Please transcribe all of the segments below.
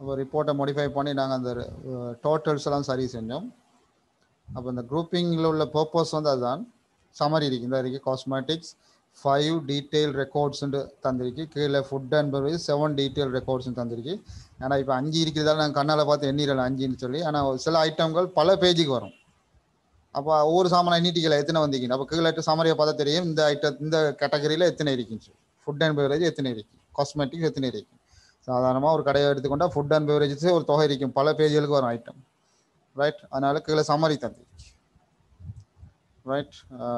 அப்போ ரிப்போர்ட்டை மாடிஃபை பண்ணி நாங்கள் அந்த டோட்டல்ஸ் எல்லாம் சரி செஞ்சோம் அப்போ இந்த குரூப்பிங்கில் உள்ள பர்பஸ் வந்து அதுதான் சமரி இருக்கு இந்த இருக்கு காஸ்மெட்டிக்ஸ் ஃபைவ் டீட்டெயில் ரெக்கார்ட்ஸ்ன்னு தந்திருக்கு கீழே food and beverage seven detail ரெக்கார்ட்ஸ்னு தந்திருக்கு ஏன்னா இப்போ அஞ்சு இருக்கிறதால நாங்கள் கண்ணால் பார்த்து எண்ணிரல அஞ்சுன்னு சொல்லி ஆனால் சில ஐட்டம்கள் பல பேஜுக்கு வரும் அப்போ ஒவ்வொரு சாமான் எண்ணிட்டிக்கல எத்தனை வந்தீங்க அப்போ கீழே சமரியை பார்த்தா தெரியும் இந்த ஐட்டம் இந்த கேட்டகரியில் எத்தனை இருக்குன்னு சொல்லி ஃபுட் அண்ட் பெவரேஜ் எத்தனை இருக்கு காஸ்மெட்டிக்ஸ் எத்தனை இருக்கு சாதாரணமாக ஒரு கடையை எடுத்துக்கொண்டா ஃபுட் அண்ட் பெவரேஜஸ் ஒரு தொகை இருக்கும் பல பேஜுகளுக்கு வரும் ஐட்டம் ரைட் அதனால கீழே சமரி தந்திருக்கு ரைட்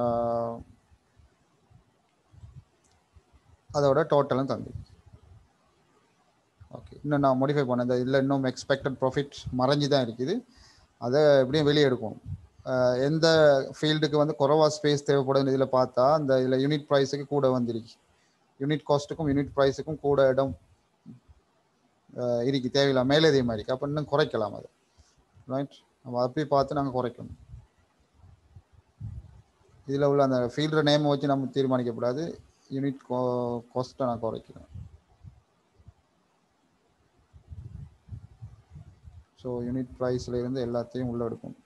அதோட டோட்டலும் தந்திருக்கு ஓகே இன்னும் நான் மாடிஃபை பண்ணேன் இந்த இதில் இன்னும் எக்ஸ்பெக்டட் ப்ராஃபிட் மறைஞ்சு தான் இருக்குது அதை எப்படியும் வெளியே எடுக்கணும் அஹ் எந்த ஃபீல்டுக்கு வந்து குறைவா ஸ்பேஸ் தேவைப்படுதுன்னு இதில் பார்த்தா அந்த இதில் யூனிட் ப்ரைஸுக்கு கூட வந்திருக்கு யூனிட் காஸ்ட்டுக்கும் யூனிட் ப்ரைஸுக்கும் கூட இடம் அஹ் இருக்கு தேவையில்லை மேலே இதே மாதிரி அப்போ இன்னும் குறைக்கலாம் அது ரைட் நம்ம அப்படி பார்த்து நாங்கள் குறைக்கணும் இதில் உள்ள அந்த ஃபீல்டு நேமை வச்சு நம்ம தீர்மானிக்கக்கூடாது யூனிட் காஸ்ட்டை நான் குறைக்கிறேன் ஸோ யூனிட் ப்ரைஸில் இருந்து எல்லாத்தையும் உள்ள எடுக்கணும்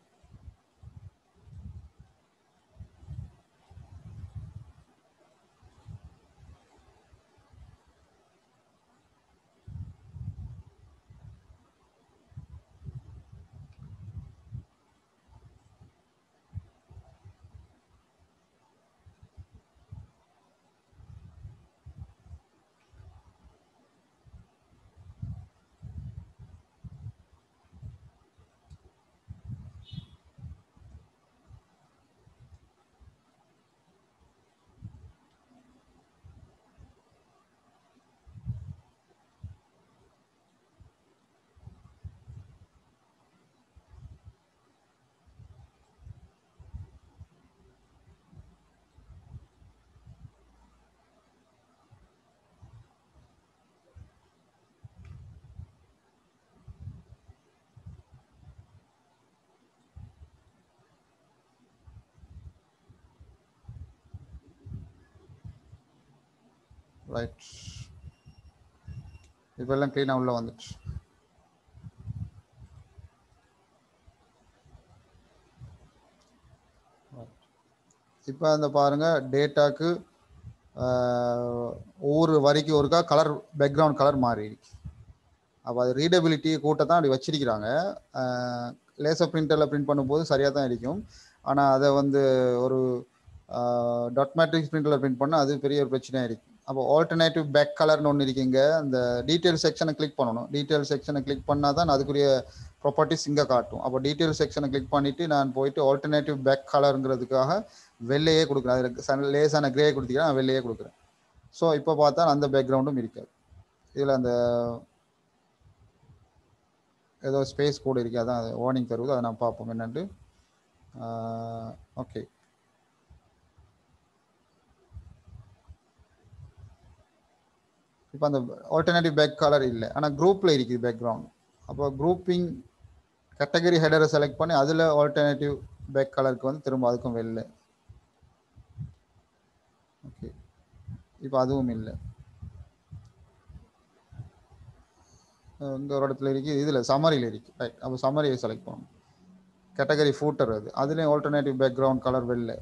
ரைட் இப்போ எல்லாம் க்ளீனாக உள்ள வந்துச்சு இப்போ அந்த பாருங்க டேட்டாக்கு ஒவ்வொரு வரிக்கு ஒருக்கா கலர் பேக்ரவுண்ட் கலர் மாறி இருக்கு அப்போ அது ரீடபிலிட்டி கூட்ட தான் அப்படி வச்சிருக்கிறாங்க லேசர் பிரிண்டரில் பிரிண்ட் பண்ணும்போது சரியாக தான் இருக்கும் ஆனால் அதை வந்து ஒரு டாட் மேட்ரிக்ஸ் பிரிண்டரில் பிரிண்ட் பண்ணால் அது பெரிய ஒரு பிரச்சனையாக இருக்கு அப்போ ஆல்டர்னேட்டிவ் பேக் கலர்னு ஒன்று இருக்குங்க அந்த டீட்டெயில் செக்ஷனை கிளிக் பண்ணணும் டீட்டெயில் செக்ஷனை கிளிக் பண்ணால் தான் அதுக்குரிய ப்ராப்பர்ட்டிஸ் இங்கே காட்டும் அப்போ டீட்டெயில் செக்ஷனை கிளிக் பண்ணிவிட்டு நான் போயிட்டு ஆல்டர்னேட்டிவ் பேக் கலருங்கிறதுக்காக வெள்ளையே கொடுக்குறேன் அதில் சன் லேசான கிரே கொடுத்தீங்கன்னா நான் வெள்ளையே கொடுக்குறேன் ஸோ இப்போ பார்த்தா அந்த பேக்ரவுண்டும் இருக்காது இதில் அந்த ஏதோ ஸ்பேஸ் கூட இருக்கு அதான் வார்னிங் தருவது அதை நான் பார்ப்போம் என்னன்ட்டு ஓகே இப்போ அந்த ஆல்டர்னேட்டிவ் பேக் கலர் இல்லை ஆனால் குரூப்பில் இருக்குது பேக்ரவுண்ட் அப்போ குரூப்பிங் கேட்டகரி ஹெடரை செலக்ட் பண்ணி அதில் ஆல்டர்னேட்டிவ் பேக் கலருக்கு வந்து திரும்ப அதுக்கும் வெளில ஓகே இப்போ அதுவும் இல்லை இந்த ஒரு இடத்துல இருக்கு இதில் சம்மரியில் இருக்கு ரைட் அப்போ சம்மரியை செலக்ட் பண்ணணும் கேட்டகரி ஃபூட்டர் அது அதுலேயும் ஆல்டர்னேட்டிவ் பேக்ரவுண்ட் கலர் வெளில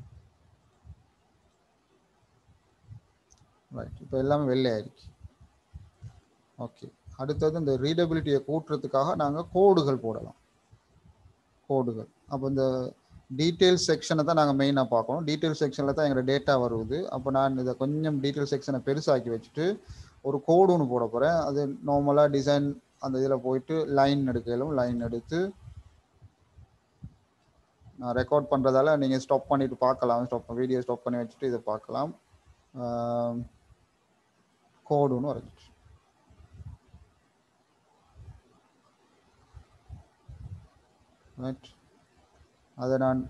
ரைட் இப்போ எல்லாமே வெள்ளை ஆயிடுச்சு ஓகே அடுத்தது இந்த ரீடபிலிட்டியை கூட்டுறதுக்காக நாங்கள் கோடுகள் போடலாம் கோடுகள் அப்போ இந்த டீட்டெயில் செக்ஷனை தான் நாங்கள் மெயினாக பார்க்கணும் டீட்டெயில் செக்ஷனில் தான் எங்களோட டேட்டா வருது அப்போ நான் இதை கொஞ்சம் டீட்டெயில் செக்ஷனை பெருசாக்கி வச்சுட்டு ஒரு கோடு ஒன்று போட போகிறேன் அது நார்மலாக டிசைன் அந்த இதில் போயிட்டு லைன் எடுக்கலும் லைன் எடுத்து நான் ரெக்கார்ட் பண்ணுறதால நீங்கள் ஸ்டாப் பண்ணிட்டு பார்க்கலாம் ஸ்டாப் வீடியோ ஸ்டாப் பண்ணி வச்சுட்டு இதை பார்க்கலாம் கோடு ஒன்று வரைஞ்சிட்டு ரைட் அதை நான்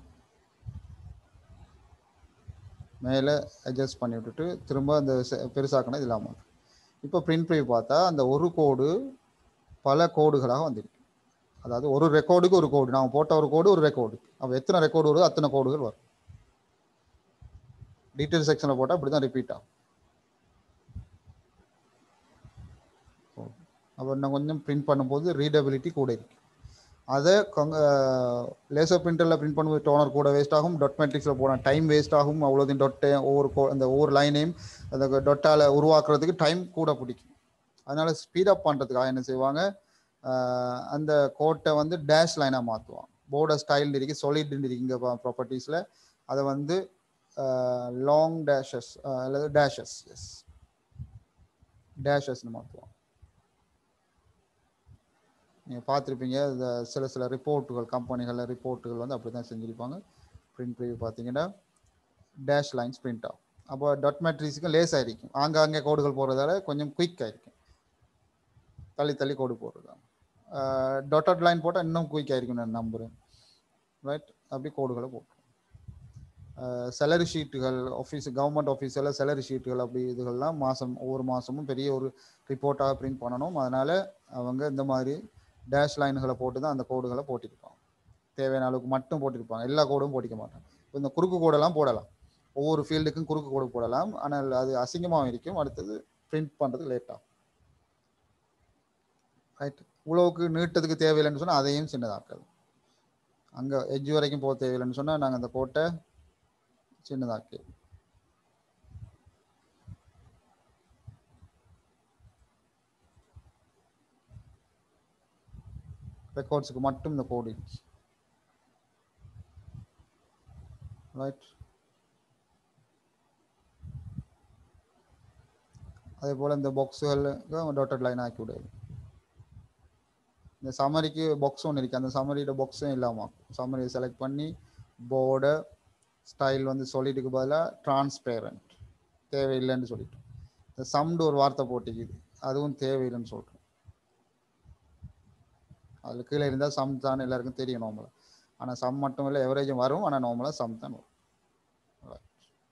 மேலே அட்ஜஸ்ட் பண்ணி விட்டுட்டு திரும்ப அந்த பெருசாக்கணும் இது இல்லாமல் இப்போ பிரிண்ட் ப்ரிவ் பார்த்தா அந்த ஒரு கோடு பல கோடுகளாக வந்துருக்கு அதாவது ஒரு ரெக்கார்டுக்கு ஒரு கோடு நான் போட்ட ஒரு கோடு ஒரு ரெக்கார்டு அப்போ எத்தனை ரெக்கார்டு வருதோ அத்தனை கோடுகள் வரும் டீட்டெயில் செக்ஷனில் போட்டால் அப்படி தான் ரிப்பீட் ஆகும் அப்போ இன்னும் கொஞ்சம் பிரிண்ட் பண்ணும்போது ரீடபிலிட்டி கூட இருக்கு அதை லேசர் பிரிண்டரில் பிரிண்ட் பண்ணும்போது டோனர் கூட வேஸ்ட் ஆகும் டொட் மேட்ரிக்ஸில் போன டைம் வேஸ்ட் ஆகும் அவ்வளோதையும் டொட்டை ஒவ்வொரு கோ அந்த ஒவ்வொரு லைனையும் அந்த டொட்டால் உருவாக்குறதுக்கு டைம் கூட பிடிக்கும் அதனால ஸ்பீடப் பண்ணுறதுக்காக என்ன செய்வாங்க ஆஹ் அந்த கோட்டை வந்து டேஷ் லைனாக மாற்றுவாங்க போர்டர் ஸ்டைல் இருக்கு solid இருக்குங்க ப்ராப்பர்ட்டிஸில் அதை வந்து லாங் டேஷஸ் அல்லது டேஷஸ் எஸ் டேஷஸ்னு மாற்றுவாங்க நீங்கள் பார்த்துருப்பீங்க இந்த சில சில ரிப்போர்ட்டுகள் கம்பெனிகளில் ரிப்போர்ட்டுகள் வந்து அப்படி தான் செஞ்சுருப்பாங்க பிரிண்ட் ப்ரிவியூ பார்த்தீங்கன்னா டேஷ் லைன்ஸ் பிரிண்ட் ஆகும் அப்போ டாட் மேட்ரிக்ஸுக்கு லேஸ் ஆയിരിக்கும் ஆங்காங்கே கோடுகள் போடுறதால கொஞ்சம் குயிக் ஆയിരിக்கும் தள்ளி தள்ளி கோடு போடுறது டாட்டட் லைன் போட்டால் இன்னும் குயிக் ஆയിരിக்கும் நான் நம்புகிறேன் ரைட் அப்படி கோடுகளை போட்டுரும் சேலரி ஷீட்டுகள் ஆஃபீஸ் கவர்மெண்ட் ஆஃபீஸில் சேலரி ஷீட்டுகள் அப்படி இதுகள்லாம் மாதம் ஒவ்வொரு மாதமும் பெரிய ஒரு ரிப்போர்ட்டாக பிரிண்ட் பண்ணணும் அதனால் அவங்க இந்த மாதிரி டேஷ் லைன்களை போட்டு தான் அந்த கோடுகளை போட்டிருப்பாங்க தேவையான அளவுக்கு மட்டும் போட்டிருப்பாங்க எல்லா கோடும் போட்டிக்க மாட்டாங்க இப்ப இந்த குறுக்கு கோடெல்லாம் போடலாம் ஒவ்வொரு ஃபீல்டுக்கும் குறுக்கு கோடு போடலாம் ஆனால் அது அசிங்கமாகவும் இருக்கும் அடுத்தது பிரிண்ட் பண்ணுறது லேட் ஆகும் ரைட் உழவுக்கு நீட்டத்துக்கு தேவையில்லைன்னு சொன்னால் அதையும் சின்னதாக்காது அங்கே எட்ஜ் வரைக்கும் போக தேவையில்லைன்னு சொன்னால் நாங்கள் அந்த கோட்டை சின்னதாக்கி ரெக்கார்ட்ஸுக்கு மட்டும் இந்த கோடு இருக்கு ரைட் அதே போல் இந்த பாக்ஸுகளுக்கு டாட்டட் லைன் ஆக்கி விடுது இந்த சம்மரிக்கு பாக்ஸ் ஒன்று இருக்குது அந்த சம்மரியோட பாக்ஸும் இல்லாமல் சம்மரியை செலக்ட் பண்ணி போர்டை ஸ்டைல் வந்து சொல்லிட்டுக்கு பதிலாக டிரான்ஸ்பேரண்ட் தேவையில்லைன்னு சொல்லிட்டு இந்த சம்டு ஒரு வார்த்தை போட்டிக்குது அதுவும் தேவையில்லைன்னு சொல்கிறோம் அதில் கீழே இருந்தால் சம் தான் எல்லாருக்கும் தெரியும் நார்மலாக ஆனால் சம் மட்டும் இல்லை எவரேஜும் வரும் ஆனால் நார்மலாக சம் தான் வரும் Right.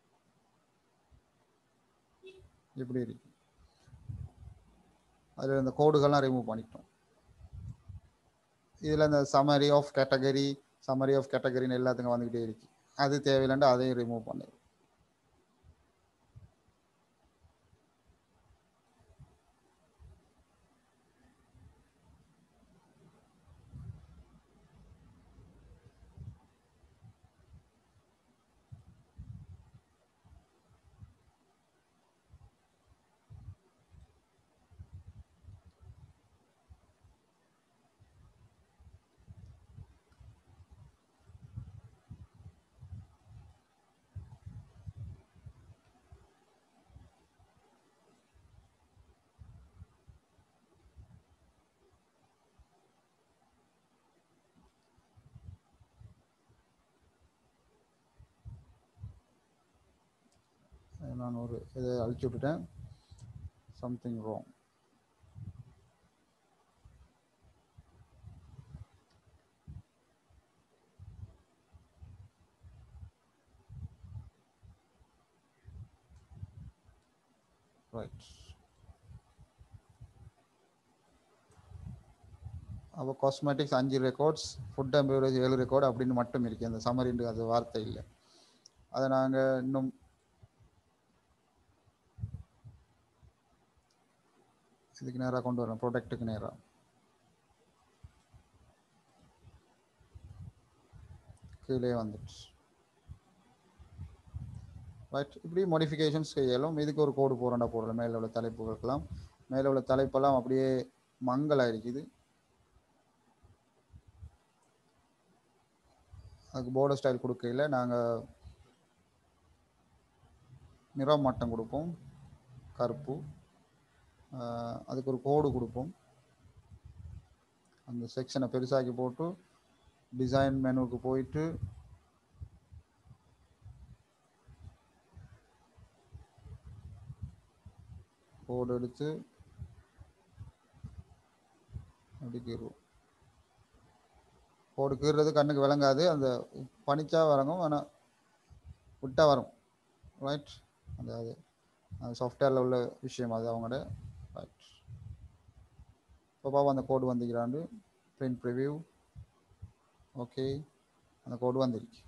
இப்படி இருக்கு அதில் இந்த கோடுகள்லாம் ரிமூவ் பண்ணிட்டோம் இதில் இந்த summary of category summary of கேட்டகரின்னு எல்லாத்துக்கும் வந்துக்கிட்டே இருக்கு அது தேவையில்லைண்டு அதையும் ரிமூவ் பண்ணு நான் ஒரு இதை அழிச்சு விட்டுட்டேன் சம்திங் ராங் ரைட் அப்போ காஸ்மெட்டிக்ஸ் அஞ்சு ரெக்கார்ட்ஸ் ஃபுட் அண்ட் பெவரேஜ் ஏழு ரெக்கார்டு அப்படின்னு மட்டும் இருக்கு அந்த சம்மரின்னு அது வார்த்தை இல்லை அதை நாங்கள் இன்னும் இதுக்கு நேராக கொண்டு வரேன் ப்ரொடக்ட்டுக்கு நேராக கீழே வந்துடுச்சு ரைட் இப்படி மாடிஃபிகேஷன்ஸ் செய்யலாம் இதுக்கு ஒரு கோடு போகிறோண்டா போடலாம் மேலே உள்ள தலைப்புகளுக்கெல்லாம் மேலே உள்ள தலைப்பெல்லாம் அப்படியே மங்கலாக இருக்குது அதுக்கு போர்டர் ஸ்டைல் கொடுக்கையில் நாங்கள் நிறம் மட்டம் கொடுப்போம் கருப்பு ஆஹ் அதுக்கு ஒரு கோடு கொடுப்போம் அந்த செக்ஷனை பெருசாக்கி போட்டு டிசைன் மெனுவுக்கு போயிட்டு கோடு எடுத்து அப்படி கீறுவோம் கோடு கீறுறது கண்ணுக்கு விளங்காது அந்த பனிச்சா வரங்கும் ஆனால் விட்டா வரும் ரைட் அந்த அது அந்த சாஃப்ட்வேரில் உள்ள விஷயம் அது அவங்களோட ரைட் இப்போ பாப்பா அந்த கோடு வந்துக்கிறாண்டு பிரிண்ட் ப்ரிவ்யூ ஓகே அந்த கோடு வந்துருச்சு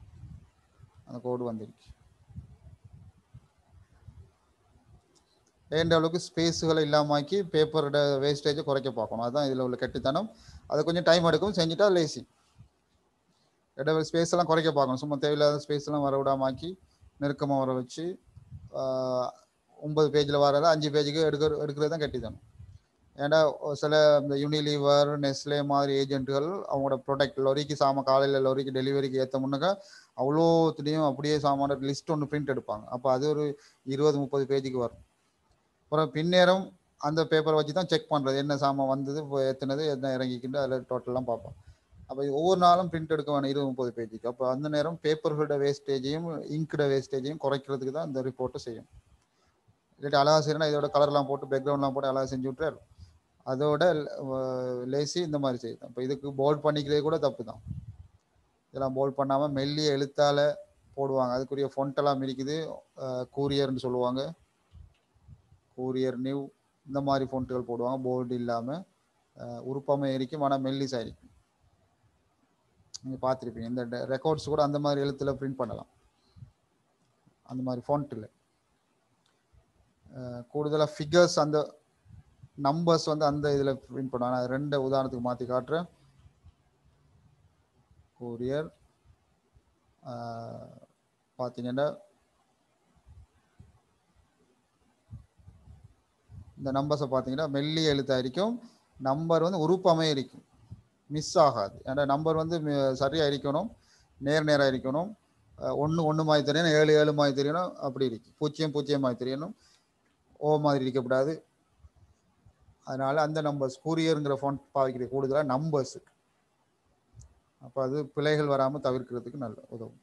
அந்த கோடு வந்துருச்சு ஏண்ட அளவுக்கு ஸ்பேஸுகளை இல்லாமாக்கி பேப்பரோட வேஸ்டேஜை குறைக்க பார்க்கணும் அதுதான் இதில் உள்ள கெட்டித்தனம் அது கொஞ்சம் டைம் எடுக்கும் செஞ்சுட்டா லேசி இட ஸ்பேஸ் எல்லாம் குறைக்க பார்க்கணும் சும்மா தேவையில்லாத ஸ்பேஸ் எல்லாம் வர விடாமாக்கி நெருக்கமாக வர வச்சு ஆஹ், ஒன்பது பேஜில் வரல அஞ்சு பேஜுக்கு எடுக்கிற எடுக்கிறது தான் கெட்டித்தனம் ஏன்னா சில இந்த யூனிலீவர் நெஸ்லே மாதிரி ஏஜென்ட்டுகள் அவங்களோட ப்ராடக்ட் லொரிக்கு சாமான் காலையில் லொரிக்கு டெலிவரிக்கு ஏற்ற முன்னக்க அவ்வளோத்துலேயும் அப்படியே சாமான லிஸ்ட் ஒன்று பிரிண்ட் எடுப்பாங்க அப்போ அது ஒரு இருபது முப்பது பேஜுக்கு வரும் அப்புறம் பின்னேரம் அந்த பேப்பரை வச்சு தான் செக் பண்ணுறது என்ன சாமான் வந்தது இப்போ எத்தனது என்ன இறங்கிக்கிட்டு அதில் டோட்டல்லாம் பார்ப்போம் அப்போ இது ஒவ்வொரு நாளும் பிரிண்ட் எடுக்க வேணும் இருபது முப்பது பேஜுக்கு அப்போ அந்த நேரம் பேப்பர்களோட வேஸ்டேஜையும் இங்கோட வேஸ்டேஜையும் குறைக்கிறதுக்கு தான் இந்த ரிப்போர்ட்டை செய்யும் இல்லாட்டி அழகா செய்யணும் இதோட கலர்லாம் போட்டு பேக்ரவுண்ட்லாம் போட்டு அழகா செஞ்சு விட்டுறாரு அதோட லேசி இந்த மாதிரி செய்யுது அப்போ இதுக்கு போல்ட் பண்ணிக்கிறதே கூட தப்பு தான் இதெல்லாம் போல்ட் பண்ணாமல் மெல்லிய எழுத்தால போடுவாங்க அதுக்குரிய font எல்லாம் இருக்குது கூரியர்னு சொல்லுவாங்க கூரியர் நியூ இந்த மாதிரி ஃபொண்ட்டுகள் போடுவாங்க போல்டு இல்லாமல் உருப்பமே இருக்கும் ஆனால் மெல்லிஸாக இருக்கும் நீங்கள் பார்த்துருப்பீங்க இந்த ரெக்கார்ட்ஸ் கூட அந்த மாதிரி எழுத்துல பிரிண்ட் பண்ணலாம் அந்த மாதிரி ஃபாண்ட்டில் கூடுதலாக ஃபிகர்ஸ் அந்த நம்பர்ஸ் வந்து அந்த இதில் பிரிண்ட் பண்ணுவாங்க நான் ரெண்டு உதாரணத்துக்கு மாற்றி காட்டுறேன் கூரியர் பார்த்தீங்கன்னா இந்த நம்பர்ஸை பார்த்தீங்கன்னா மெல்லிய எழுத்தா இருக்கும் நம்பர் வந்து உருப்பமே இருக்கும் மிஸ் ஆகாது ஏன்னா நம்பர் வந்து மி- சரியா இருக்கணும் நேர் நேராக இருக்கணும் ஒன்று ஒன்று மாதிரி தெரியணும் ஏழு ஏழு மாதிரி தெரியணும் அப்படி இருக்கு பூஜ்ஜியம் பூஜ்ஜியம் மாதிரி தெரியணும் ஓ மாதிரி இருக்கக்கூடாது அதனால அந்த நம்பர்ஸ் கூரியருங்கிற ஃபோன் பாவிக்கிற கூடுதலாக நம்பர்ஸ் அப்போ அது பிழைகள் வராமல் தவிர்க்கிறதுக்கு நல்ல உதவும்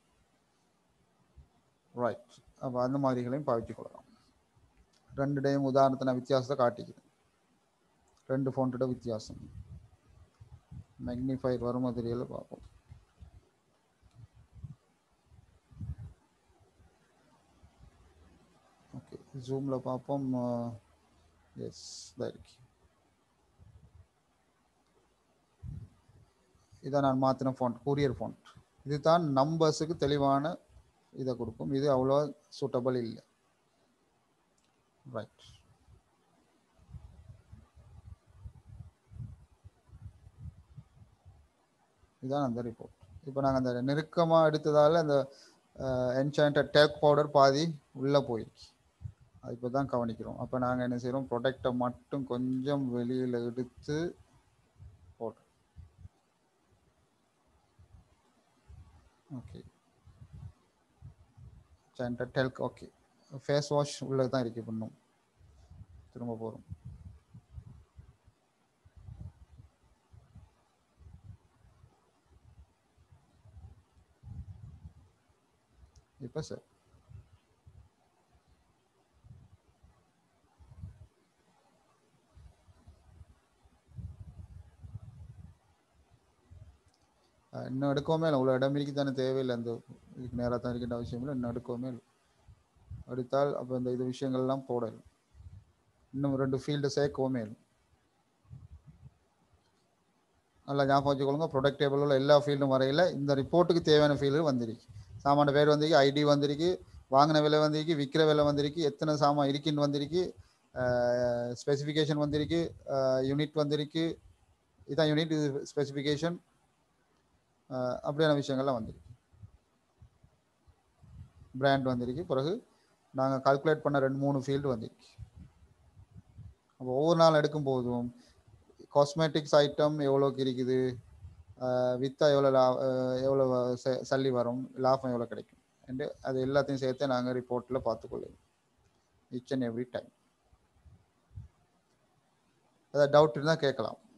ரைட் அப்போ அந்த மாதிரிகளையும் பாவிச்சு கொள்ளலாம் ரெண்டு டைம் உதாரணத்தை நான் வித்தியாசத்தை காட்டிக்கிறேன் ரெண்டு ஃபோன்ட்டோட வித்தியாசம் மேக்னிஃபைர் வருமா தெரியல பார்ப்போம் ஓகே ஜூமில் பார்ப்போம் எஸ் இருக்கு இதான் நான் மாற்றின ஃபாண்ட் கூரியர் ஃபாண்ட் இதுதான் நம்பர்ஸுக்கு தெளிவான இதை கொடுக்கும் இது அவ்வளோ சூட்டபிள் இல்லை ரைட் இதுதான் அந்த ரிப்போர்ட் இப்போ நாங்கள் அந்த நெருக்கமாக எடுத்ததால அந்த என்சாண்டட் டேக் பவுடர் பாதி உள்ளே போயிடுச்சு அது இப்போ தான் கவனிக்கிறோம் அப்போ நாங்கள் என்ன செய்கிறோம் ப்ரொடக்டை மட்டும் கொஞ்சம் வெளியில் எடுத்து போடுறோம் okay scented talc okay face wash உள்ளே தான் இருக்கு பண்ணும் திரும்ப போகிறோம் இப்போ சார் இன்னும் எடுக்கவுமே இல்லை இவ்வளோ இடம் இருக்கு தானே தேவையில்லை அந்த இதுக்கு நேராக தான் இருக்கின்ற அவசியம் இல்லை இன்னும் எடுக்கவுமே இல்லை எடுத்தால் அப்போ இந்த இது விஷயங்கள்லாம் போடலாம் இன்னும் ரெண்டு ஃபீல்டு சேர்க்கவுமே இல்லை நல்லா ஞாபகம் வச்சுக்கொள்ளுங்க ப்ரொடக்ட் டேபிளில் எல்லா ஃபீல்டும் வரையில இந்த ரிப்போர்ட்டுக்கு தேவையான ஃபீல்டு வந்திருக்கு சாமான பேர் வந்திருக்கு ஐடி வந்திருக்கு வாங்கின விலை வந்திருக்கு விற்கிற விலை வந்திருக்கு எத்தனை சாமான் இருக்குன்னு வந்திருக்கு ஸ்பெசிஃபிகேஷன் வந்திருக்கு யூனிட் வந்திருக்கு இதான் யூனிட் இது ஸ்பெசிஃபிகேஷன் அப்படியான விஷயங்கள்லாம் வந்திருக்கு பிராண்ட் வந்திருக்கு பிறகு நாங்கள் கால்குலேட் பண்ண ரெண்டு மூணு ஃபீல்டு வந்திருக்கு அப்போ ஒவ்வொரு நாள் எடுக்கும் போதும் காஸ்மெட்டிக்ஸ் ஐட்டம் எவ்வளோக்கு இருக்குது விற்றா எவ்வளோ லா எவ்வளோ ச- சல்லி வரும் லாபம் எவ்வளோ கிடைக்கும் என்று அது எல்லாத்தையும் சேர்த்து நாங்கள் ரிப்போர்ட்டில் பார்த்துக்கொள்ளுவோம் ஈச் அண்ட் எவ்ரி டைம் ஏதாவது டவுட் இருந்தால் கேட்கலாம்